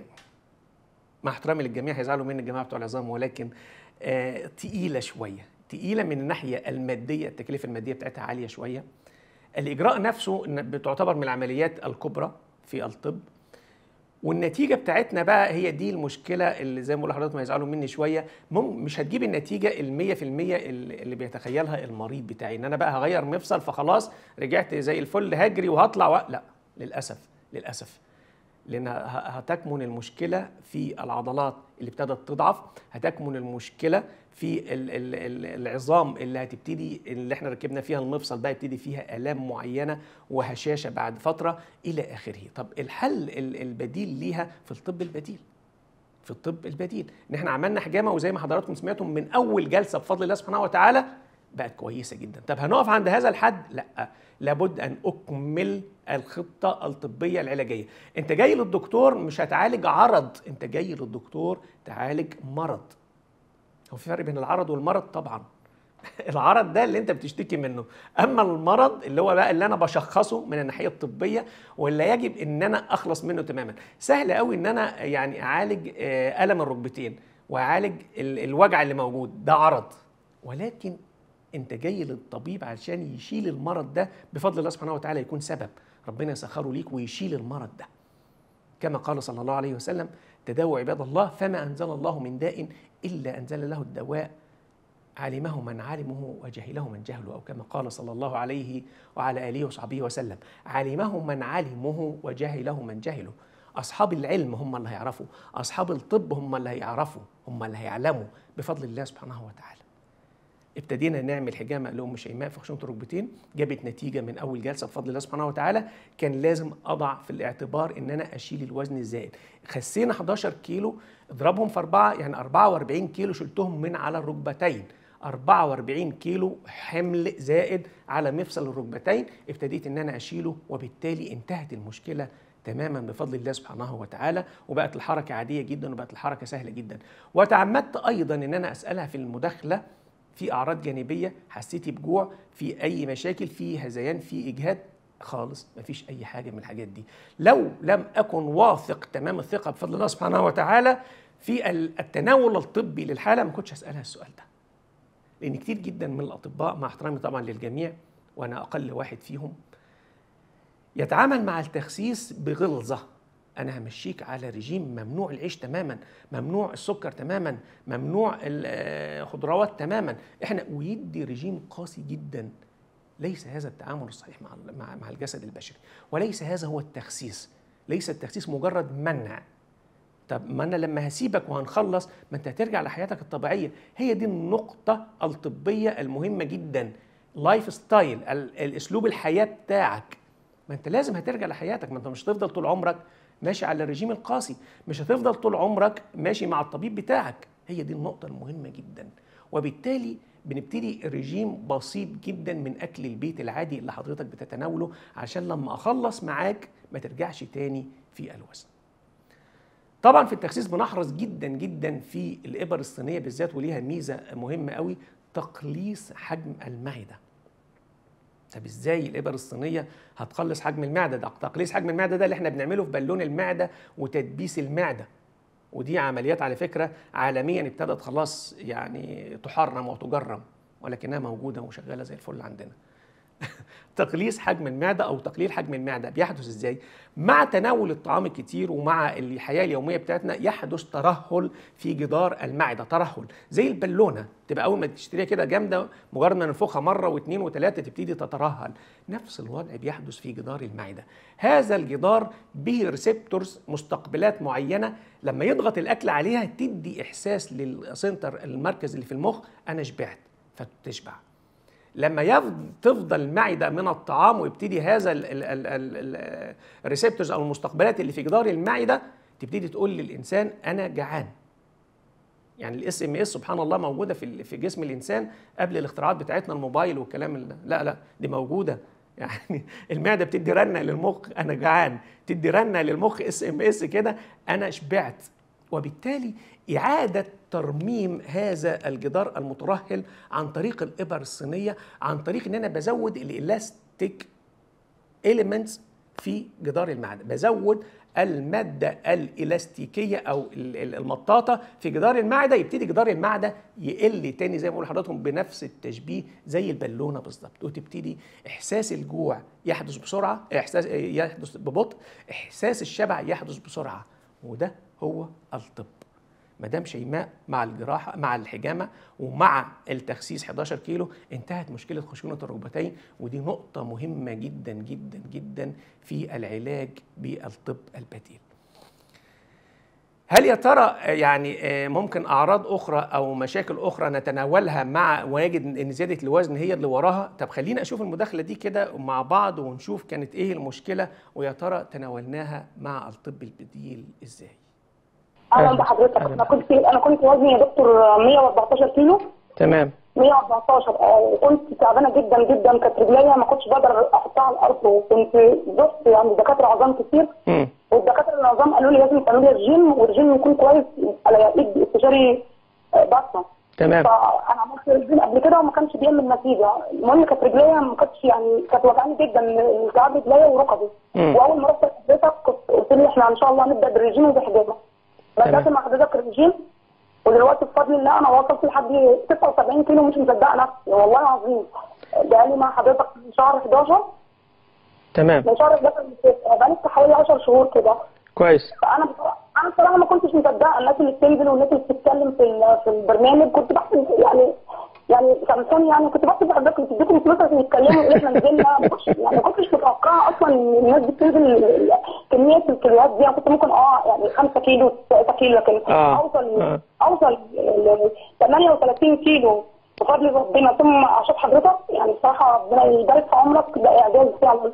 مع احترامي للجميع هيزعلوا مني الجماعه بتوع العظام ولكن آه، تقيله شويه تقيله من الناحيه الماديه التكلفه الماديه بتاعتها عاليه شويه الاجراء نفسه إن بتعتبر من العمليات الكبرى في الطب والنتيجه بتاعتنا بقى هي دي المشكله اللي زي ما بقول لحضرتك ما يزعلوا مني شويه مم مش هتجيب النتيجه ال 100% اللي اللي بيتخيلها المريض بتاعي ان انا بقى هغير مفصل فخلاص رجعت زي الفل هجري وهطلع و... لا للاسف للاسف لان ه- هتكمن المشكله في العضلات اللي ابتدت تضعف هتكمن المشكله في ال ال ال العظام اللي هتبتدي اللي احنا ركبنا فيها المفصل بقى يبتدي فيها الام معينه وهشاشه بعد فتره الى اخره طب الحل ال- البديل ليها في الطب البديل في الطب البديل ان احنا عملنا حجامه وزي ما حضراتكم سمعتم من اول جلسه بفضل الله سبحانه وتعالى بقت كويسه جدا طب هنقف عند هذا الحد لا لابد ان اكمل الخطه الطبيه العلاجيه انت جاي للدكتور مش هتعالج عرض انت جاي للدكتور تعالج مرض هو في فرق بين العرض والمرض طبعا العرض ده اللي انت بتشتكي منه اما المرض اللي هو بقى اللي انا بشخصه من الناحيه الطبيه واللي يجب ان انا اخلص منه تماما سهل قوي ان انا يعني اعالج آه، الم الركبتين واعالج ال- الوجع اللي موجود ده عرض ولكن انت جاي للطبيب علشان يشيل المرض ده بفضل الله سبحانه وتعالى يكون سبب ربنا يسخره ليك ويشيل المرض ده كما قال صلى الله عليه وسلم تداووا عباد الله فما انزل الله من داء الا انزل له الدواء علمه من علمه وجهله من جهله او كما قال صلى الله عليه وعلى اله وصحبه وسلم علمه من علمه وجهله من جهله اصحاب العلم هم اللي هيعرفوا اصحاب الطب هم اللي هيعرفوا هم اللي هيعلموا بفضل الله سبحانه وتعالى ابتدينا نعمل حجامه لام شيماء في خشونه الركبتين جابت نتيجه من اول جلسه بفضل الله سبحانه وتعالى كان لازم اضع في الاعتبار ان انا اشيل الوزن الزائد خسينا 11 كيلو اضربهم في اربعه يعني 44 كيلو شلتهم من على الركبتين 44 كيلو حمل زائد على مفصل الركبتين ابتديت ان انا اشيله وبالتالي انتهت المشكله تماما بفضل الله سبحانه وتعالى وبقت الحركه عاديه جدا وبقت الحركه سهله جدا وتعمدت ايضا ان انا اسالها في المداخله في اعراض جانبيه حسيتي بجوع في اي مشاكل في هذيان في اجهاد خالص مفيش اي حاجه من الحاجات دي لو لم اكن واثق تمام الثقه بفضل الله سبحانه وتعالى في ال- التناول الطبي للحاله ما كنتش هسالها السؤال ده لان كتير جدا من الاطباء مع احترامي طبعا للجميع وانا اقل واحد فيهم يتعامل مع التخسيس بغلظه انا همشيك على رجيم ممنوع العيش تماما ممنوع السكر تماما ممنوع الخضروات تماما احنا ويدي رجيم قاسي جدا ليس هذا التعامل الصحيح مع مع مع الجسد البشري وليس هذا هو التخسيس ليس التخسيس مجرد منع طب ما انا لما هسيبك وهنخلص ما انت هترجع لحياتك الطبيعيه هي دي النقطه الطبيه المهمه جدا لايف ستايل ال- الاسلوب الحياه بتاعك ما انت لازم هترجع لحياتك ما انت مش هتفضل طول عمرك ماشي على الرجيم القاسي مش هتفضل طول عمرك ماشي مع الطبيب بتاعك هي دي النقطه المهمه جدا وبالتالي بنبتدي رجيم بسيط جدا من اكل البيت العادي اللي حضرتك بتتناوله عشان لما اخلص معاك ما ترجعش تاني في الوزن طبعا في التخسيس بنحرص جدا جدا في الابر الصينيه بالذات وليها ميزه مهمه قوي تقليص حجم المعده طب ازاي الابر الصينيه هتقلص حجم المعده ده تقليص حجم المعده ده اللي احنا بنعمله في بالون المعده وتدبيس المعده ودي عمليات على فكره عالميا ابتدت خلاص يعني تحرم وتجرم ولكنها موجوده وشغاله زي الفل عندنا تقليص حجم المعده او تقليل حجم المعده بيحدث ازاي مع تناول الطعام الكتير ومع الحياه اليوميه بتاعتنا يحدث ترهل في جدار المعده ترهل زي البالونه تبقى اول ما تشتريها كده جامده مجرد ما ننفخها مره واثنين وثلاثه تبتدي تترهل نفس الوضع بيحدث في جدار المعده هذا الجدار به ريسبتورز مستقبلات معينه لما يضغط الاكل عليها تدي احساس للسنتر المركز اللي في المخ انا شبعت فتشبع لما يفض تفضل المعده من الطعام ويبتدي هذا الريسبتورز او المستقبلات اللي في جدار المعده تبتدي تقول للانسان انا جعان يعني الاس ام اس سبحان الله موجوده في في جسم الانسان قبل الاختراعات بتاعتنا الموبايل والكلام ال- لا لا دي موجوده يعني المعده بتدي رنه للمخ انا جعان تدي رنه للمخ اس ام اس كده انا شبعت وبالتالي إعادة ترميم هذا الجدار المترهل عن طريق الإبر الصينية عن طريق إن أنا بزود الإلاستيك إيليمنتس في جدار المعدة بزود المادة الإلاستيكية أو ال- ال- المطاطة في جدار المعدة يبتدي جدار المعدة يقل تاني زي ما بقول لحضراتكم بنفس التشبيه زي البالونة بالظبط وتبتدي إحساس الجوع يحدث بسرعة إحساس يحدث ببطء إحساس الشبع يحدث بسرعة وده هو الطب مدام شيماء مع الجراحه مع الحجامه ومع التخسيس 11 كيلو انتهت مشكله خشونه الركبتين ودي نقطه مهمه جدا جدا جدا في العلاج بالطب البديل. هل يا ترى يعني آه، ممكن اعراض اخرى او مشاكل اخرى نتناولها مع ويجد ان زياده الوزن هي اللي وراها؟ طب خلينا اشوف المداخله دي كده مع بعض ونشوف كانت ايه المشكله ويا ترى تناولناها مع الطب البديل ازاي؟ اهلا أهلا. بحضرتك أهلا. انا كنت انا كنت وزني يا دكتور 114 كيلو تمام 114 آه، وكنت تعبانه جدا جدا كانت رجليا ما كنتش بقدر احطها على الارض وكنت رحت يعني دكاتره عظام كتير امم والدكاتره العظام قالوا لي لازم تعملي الجيم والجيم يكون كويس على ايد استشاري آه، بطنه تمام فانا عملت الجيم قبل كده وما كانش بيعمل نتيجه المهم كانت رجليا ما كانتش يعني كانت وجعاني جدا التهاب رجليا وركبي مم. واول ما رحت لحضرتك كنت قلت لي احنا ان شاء الله نبدا بالرجيم وبحجامه بدات تمام. مع حضرتك الرجيم ودلوقتي بفضل الله انا وصلت لحد 76 كيلو مش مصدقه نفسي والله العظيم بقالي مع حضرتك من شهر 11 تمام من شهر 11 اللي فات. بقالي حوالي 10 شهور كده كويس فانا بصراحه انا بصراحه ما كنتش مصدقه الناس اللي بتنزل والناس اللي بتتكلم في ال- في البرنامج كنت بحسب يعني يعني سامسوني يعني كنت بحسب حضرتك بتديكم فلوس عشان يتكلموا يقول احنا نزلنا ما كنتش يعني ما كنتش متوقعه اصلا ان الناس بتنزل ال- كميه الكيلوات دي انا كنت ممكن اه يعني 5 كيلو 6 كيلو لكن آه. اوصل آه. اوصل ل 38 كيلو بفضل ربنا ثم عشان حضرتك يعني بصراحه ربنا يبارك في عمرك ده اعجاز فعلا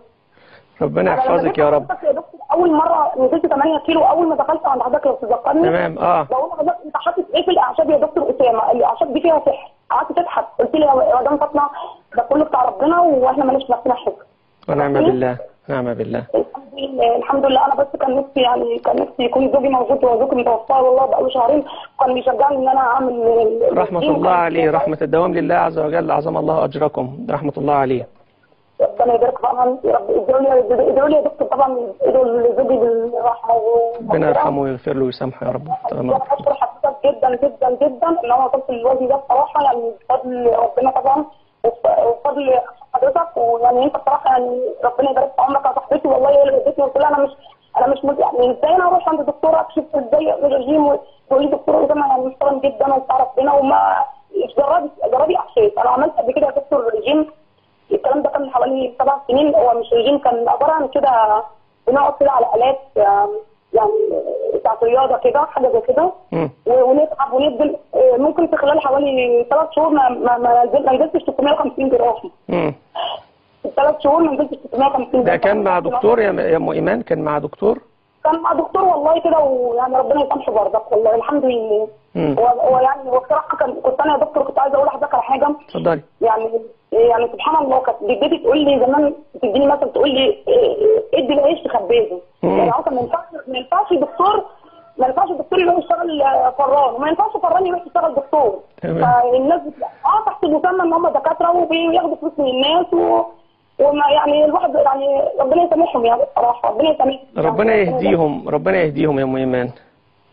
ربنا أنا لما يحفظك جيت يا رب حضرتك يا دكتور اول مره نزلت 8 كيلو اول ما دخلت عند حضرتك لو تذكرني تمام اه بقول لحضرتك انت حاطط ايه في الاعشاب يا دكتور اسامه؟ الاعشاب دي فيها سحر قعدت تضحك قلت لي يا مدام فاطمه ده كله بتاع ربنا واحنا مالناش نفسنا حاجه ونعم بالله نعم بالله الحمد لله الحمد لله انا بس كان نفسي يعني كان نفسي يكون زوجي موجود هو زوجي متوفى والله بقاله شهرين كان بيشجعني ان انا اعمل ال- رحمة الدين. الله عليه رحمة الدوام لله عز وجل عظم الله أجركم رحمة الله عليه ربنا يبارك طبعا يا رب ادعوا لي ادعوا لي يا دكتور طبعا ادعوا لزوجي بالرحمه ربنا يرحمه ويغفر له ويسامحه يا رب انا بشكر حضرتك جدا جدا جدا ان انا وصلت للوزن ده بصراحه يعني بفضل ربنا طبعا وف- وبفضل حضرتك ويعني انت بصراحه يعني ربنا يبارك في عمرك يا صاحبتي والله هي اللي ودتني قلت لها انا مش انا مش مز... يعني ازاي انا اروح عند دكتوره اكشف ازاي اعمل رجيم وتقول لي دكتور اسامه يعني محترم جدا وبتاع ربنا وما جربي جربي احساس انا عملت قبل كده يا دكتور رجيم الكلام ده كان من حوالي سبع سنين هو مش رجيم كان عباره عن كده بنقعد كده على الات آم، يعني بتاعت رياضه كده حاجه زي كده مم. و- ونتعب ونبذل آه، ممكن في خلال حوالي ثلاث شهور ما ما ما نزل- ما نزلتش 650 جرام مم. في ثلاث شهور ما نزلتش 650 جرام ده كان مع دكتور يا يا ام ايمان كان مع دكتور كان مع دكتور والله كده ويعني ربنا يسامحه برضك والله الحمد لله مم. هو هو يعني هو بصراحه كان كنت انا يا دكتور كنت عايزه اقول لحضرتك على حاجه اتفضلي يعني يعني سبحان الله كانت جدتي تقول لي زمان تديني مثلا تقول لي إيه- ادي العيش تخبزه مم. يعني اصلا ما ينفعش ما ينفعش دكتور ما ينفعش الدكتور يروح يشتغل آه، فران وما ينفعش فران يروح يشتغل دكتور تمام. فالناس بت- اه تحت مسمى ان هم دكاتره وبياخدوا فلوس من الناس و... وما يعني الواحد يعني ربنا يسامحهم يعني بصراحه ربنا يسامحهم ربنا يهديهم ربنا يهديهم يا ام ايمان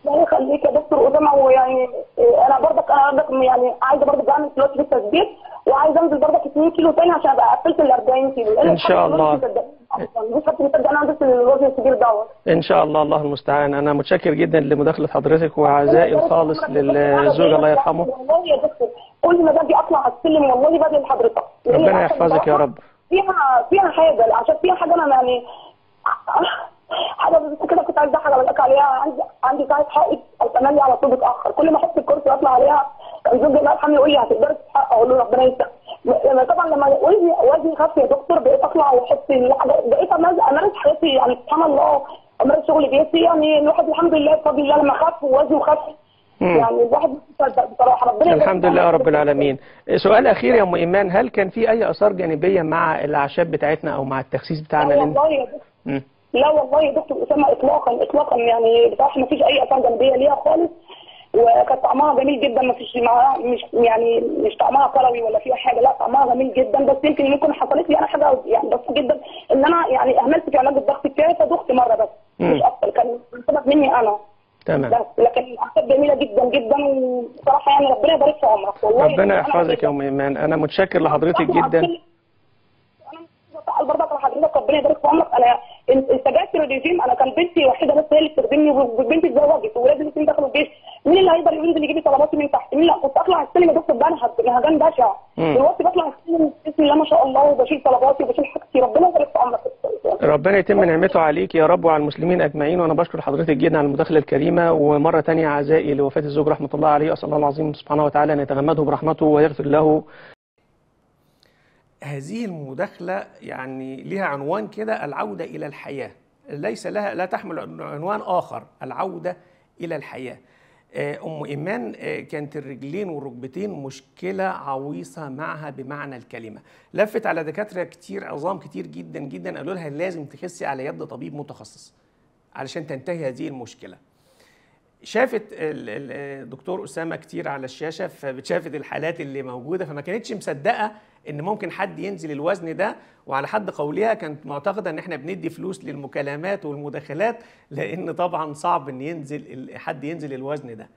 الله يخليك يا دكتور اسامه ويعني إيه، انا برضك انا برضك يعني عايزه برضك اعمل دلوقتي في التثبيت وعايزه انزل برضك 2 كيلو تاني عشان ابقى قفلت ال 40 كيلو لأن إن شاء الحمد الله. لله مش مصدقة. مش حد مصدق انا عندي الوزن الكبير دوت ان شاء الله الله المستعان انا متشكر جدا لمداخله حضرتك وعزائي الخالص للزوج الله يرحمه والله يا دكتور كل ما باجي اطلع على السلم والله بدعي لحضرتك لأن ربنا العشاء يحفظك يا بصراحة رب فيها فيها حاجه عشان فيها حاجه انا يعني حاجه بس كده كنت عايزه حاجه اقول لك عليها عندي عندي ساعه حائط التملي على طول بتاخر كل ما احط الكرسي واطلع عليها كان زوجي الله يرحمه يقول لي هتقدري تتحقق اقول له ربنا يسلمك لما طبعا لما وزني وزني خف يا دكتور بقيت اطلع واحط الحاجة- بقيت أمارس- امارس حياتي يعني سبحان الله امارس شغل بيتي يعني الواحد الحمد لله بفضل الله لما خف ووزنه خف مم. يعني الواحد مش مصدق بصراحه ربنا يبارك الحمد لله يا فيك. رب العالمين سؤال اخير يا ام ايمان هل كان في اي اثار جانبيه مع الاعشاب بتاعتنا او مع التخسيس بتاعنا لا لان والله يا دكتور مم. لا والله يا دكتور اسامه اطلاقا اطلاقا يعني بصراحه ما فيش اي اثار جانبيه ليها خالص وكانت طعمها جميل جدا ما فيش معاها مش يعني مش طعمها كروي ولا فيها حاجه لا طعمها جميل جدا بس يمكن ممكن حصلت لي انا حاجه يعني بسيطه جدا ان انا يعني اهملت في علاج الضغط بتاعي فدخت مره بس مم. مش اكتر كان سبب مني انا تمام بس لكن الاعشاب جميله جدا جدا وبصراحه يعني ربنا يبارك في عمرك والله ربنا أنا يحفظك يا ام ايمان انا متشكر لحضرتك جدا انا بسأل برضك لحضرتك ربنا يبارك في عمرك انا التجاهل الرجيم انا كان بنتي وحيده بس هي اللي بتخدمني وبنتي اتزوجت وولادي الاثنين دخلوا الجيش مين اللي هيقدر ينزل يجيب لي طلباتي من تحت مين لا كنت اطلع السلم يا دكتور بنهج نهجان بشع مم. دلوقتي بطلع السلم بسم الله ما شاء الله وبشيل طلباتي وبشيل حاجتي ربنا يبارك في عمرك ربنا يتم نعمته عليك يا رب وعلى المسلمين اجمعين وانا بشكر حضرتك جدا على المداخله الكريمه ومره تانية عزائي لوفاه الزوج رحمه الله عليه اسال الله العظيم سبحانه وتعالى ان يتغمده برحمته ويغفر له هذه المداخله يعني لها عنوان كده العوده الى الحياه ليس لها لا تحمل عنوان اخر العوده الى الحياه آه، ام ايمان آه، كانت الرجلين والركبتين مشكله عويصه معها بمعنى الكلمه لفت على دكاتره كتير عظام كتير جدا جدا قالوا لها لازم تخسي على يد طبيب متخصص علشان تنتهي هذه المشكله شافت ال- ال- الدكتور اسامه كتير على الشاشه فشافت الحالات اللي موجوده فما كانتش مصدقه ان ممكن حد ينزل الوزن ده وعلى حد قولها كانت معتقده ان احنا بندي فلوس للمكالمات والمداخلات لان طبعا صعب ان ينزل ال- حد ينزل الوزن ده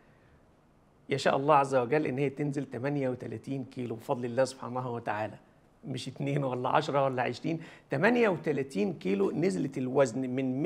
يشاء الله عز وجل ان هي تنزل 38 كيلو بفضل الله سبحانه وتعالى مش 2 ولا 10 ولا 20 38 كيلو نزلت الوزن من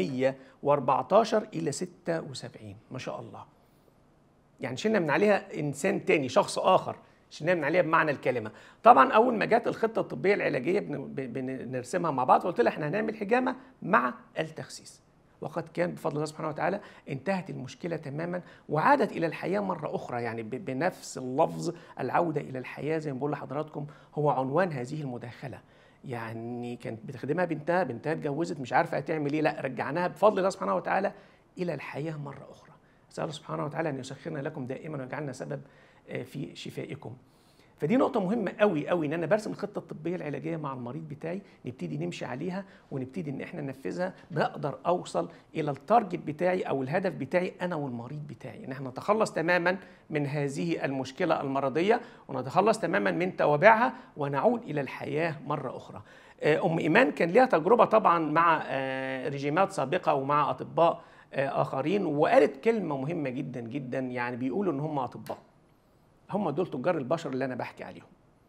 114 الى 76 ما شاء الله يعني شلنا من عليها انسان تاني شخص اخر شلنا من عليها بمعنى الكلمه طبعا اول ما جت الخطه الطبيه العلاجيه بن- ب- بنرسمها مع بعض قلت لها احنا هنعمل حجامه مع التخسيس وقد كان بفضل الله سبحانه وتعالى انتهت المشكله تماما وعادت الى الحياه مره اخرى يعني ب- بنفس اللفظ العوده الى الحياه زي ما بقول لحضراتكم هو عنوان هذه المداخله يعني كانت بتخدمها بنتها بنتها اتجوزت مش عارفه هتعمل ايه لا رجعناها بفضل الله سبحانه وتعالى الى الحياه مره اخرى اسال الله سبحانه وتعالى ان يسخرنا لكم دائما ويجعلنا سبب آه، في شفائكم فدي نقطة مهمة قوي قوي ان انا برسم الخطة الطبية العلاجية مع المريض بتاعي نبتدي نمشي عليها ونبتدي ان احنا ننفذها بقدر اوصل الى التارجت بتاعي او الهدف بتاعي انا والمريض بتاعي ان احنا نتخلص تماما من هذه المشكلة المرضية ونتخلص تماما من توابعها ونعود الى الحياة مرة اخرى. آه، ام ايمان كان ليها تجربة طبعا مع آه، رجيمات سابقة ومع اطباء آه، اخرين وقالت كلمة مهمة جدا جدا يعني بيقولوا ان هم اطباء. هم دول تجار البشر اللي انا بحكي عليهم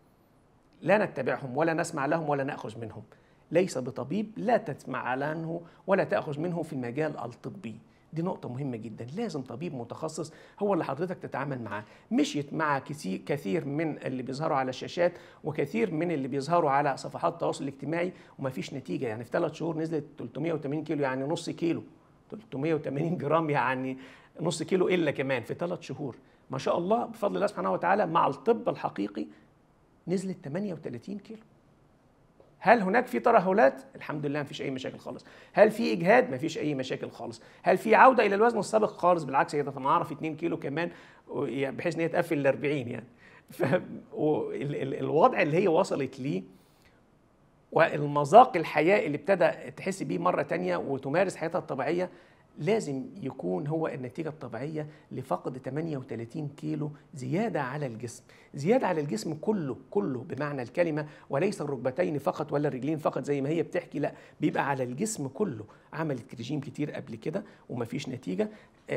لا نتبعهم ولا نسمع لهم ولا ناخذ منهم ليس بطبيب لا تسمع عنه ولا تاخذ منه في المجال الطبي دي نقطة مهمة جدا لازم طبيب متخصص هو اللي حضرتك تتعامل معاه مشيت مع كثير كثير من اللي بيظهروا على الشاشات وكثير من اللي بيظهروا على صفحات التواصل الاجتماعي ومفيش نتيجة يعني في ثلاث شهور نزلت 380 كيلو يعني نص كيلو 380 جرام يعني نص كيلو الا كمان في ثلاث شهور ما شاء الله بفضل الله سبحانه وتعالى مع الطب الحقيقي نزلت 38 كيلو هل هناك في ترهلات؟ الحمد لله مفيش أي مشاكل خالص. هل في إجهاد؟ مفيش أي مشاكل خالص. هل في عودة إلى الوزن السابق خالص؟ بالعكس هي تتمعرف 2 كيلو كمان و- يعني بحيث إن هي تقفل ال 40 يعني. فالوضع اللي هي وصلت ليه والمذاق الحياة اللي ابتدى تحس بيه مرة تانية وتمارس حياتها الطبيعية لازم يكون هو النتيجة الطبيعية لفقد 38 كيلو زيادة على الجسم زيادة على الجسم كله كله بمعنى الكلمة وليس الركبتين فقط ولا الرجلين فقط زي ما هي بتحكي لا بيبقى على الجسم كله عملت رجيم كتير قبل كده ومفيش نتيجة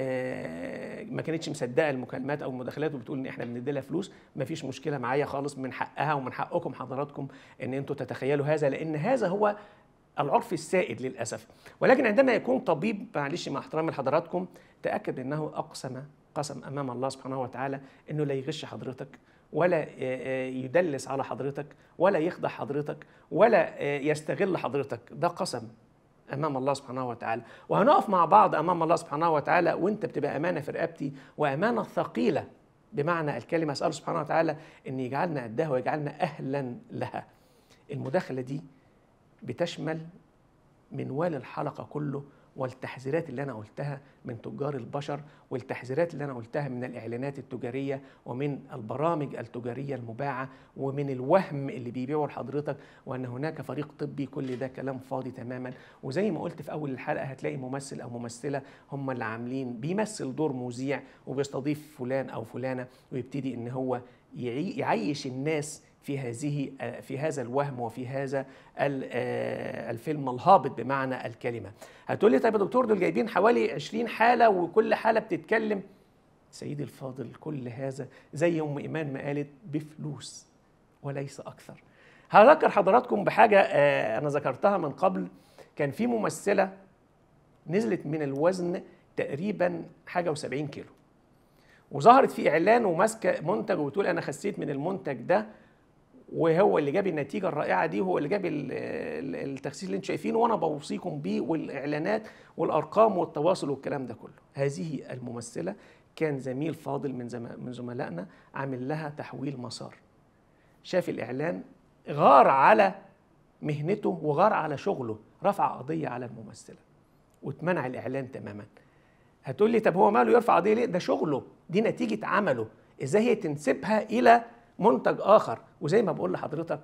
آه ما كانتش مصدقة المكالمات أو المداخلات وبتقول إن إحنا بندي لها فلوس مفيش مشكلة معايا خالص من حقها ومن حقكم حضراتكم إن أنتوا تتخيلوا هذا لأن هذا هو العرف السائد للاسف ولكن عندما يكون طبيب معلش مع احترامي لحضراتكم تاكد انه اقسم قسم امام الله سبحانه وتعالى انه لا يغش حضرتك ولا يدلس على حضرتك ولا يخدع حضرتك ولا يستغل حضرتك ده قسم امام الله سبحانه وتعالى وهنقف مع بعض امام الله سبحانه وتعالى وانت بتبقى امانه في رقبتي وامانه ثقيله بمعنى الكلمه اساله سبحانه وتعالى ان يجعلنا قدها ويجعلنا اهلا لها المداخله دي بتشمل منوال الحلقة كله والتحذيرات اللي أنا قلتها من تجار البشر والتحذيرات اللي أنا قلتها من الإعلانات التجارية ومن البرامج التجارية المباعة ومن الوهم اللي بيبيعه لحضرتك وأن هناك فريق طبي كل ده كلام فاضي تماما وزي ما قلت في أول الحلقة هتلاقي ممثل أو ممثلة هم اللي عاملين بيمثل دور مذيع وبيستضيف فلان أو فلانة ويبتدي إن هو يعيش الناس في هذه في هذا الوهم وفي هذا الفيلم الهابط بمعنى الكلمه. هتقول لي طيب يا دكتور دول جايبين حوالي 20 حاله وكل حاله بتتكلم سيدي الفاضل كل هذا زي ام ايمان ما قالت بفلوس وليس اكثر. هذكر حضراتكم بحاجه انا ذكرتها من قبل كان في ممثله نزلت من الوزن تقريبا حاجه و70 كيلو. وظهرت في اعلان وماسكه منتج وبتقول انا خسيت من المنتج ده وهو اللي جاب النتيجه الرائعه دي وهو اللي جاب التخسيس اللي انتم شايفينه وانا بوصيكم بيه والاعلانات والارقام والتواصل والكلام ده كله هذه الممثله كان زميل فاضل من زم... من زملائنا عامل لها تحويل مسار شاف الاعلان غار على مهنته وغار على شغله رفع قضيه على الممثله واتمنع الاعلان تماما هتقول لي طب هو ماله يرفع قضيه ليه ده شغله دي نتيجه عمله ازاي هي تنسبها الى منتج اخر وزي ما بقول لحضرتك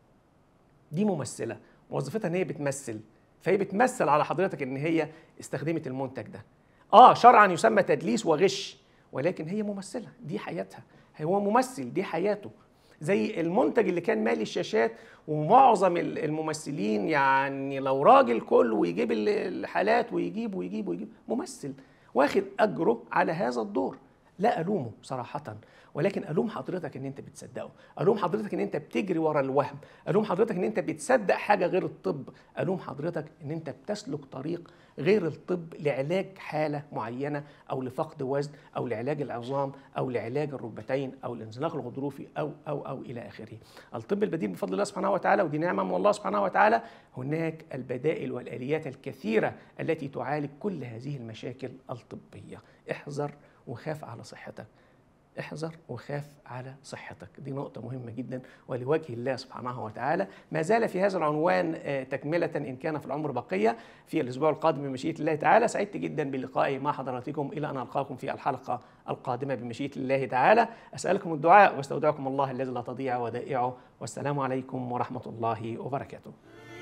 دي ممثله وظيفتها ان هي بتمثل فهي بتمثل على حضرتك ان هي استخدمت المنتج ده اه شرعا يسمى تدليس وغش ولكن هي ممثله دي حياتها هو ممثل دي حياته زي المنتج اللي كان مالي الشاشات ومعظم الممثلين يعني لو راجل كل ويجيب الحالات ويجيب ويجيب ويجيب ممثل واخد اجره على هذا الدور لا الومه صراحه ولكن الوم حضرتك ان انت بتصدقه الوم حضرتك ان انت بتجري ورا الوهم الوم حضرتك ان انت بتصدق حاجه غير الطب الوم حضرتك ان انت بتسلك طريق غير الطب لعلاج حاله معينه او لفقد وزن او لعلاج العظام او لعلاج الركبتين او الانزلاق الغضروفي او او او الى اخره الطب البديل بفضل الله سبحانه وتعالى ودي نعمه من الله سبحانه وتعالى هناك البدائل والاليات الكثيره التي تعالج كل هذه المشاكل الطبيه احذر وخاف على صحتك احذر وخاف على صحتك دي نقطة مهمة جدا ولوجه الله سبحانه وتعالى ما زال في هذا العنوان تكملة إن كان في العمر بقية في الأسبوع القادم بمشيئة الله تعالى سعدت جدا بلقائي مع حضراتكم إلى أن ألقاكم في الحلقة القادمة بمشيئة الله تعالى أسألكم الدعاء واستودعكم الله الذي لا تضيع ودائعه والسلام عليكم ورحمة الله وبركاته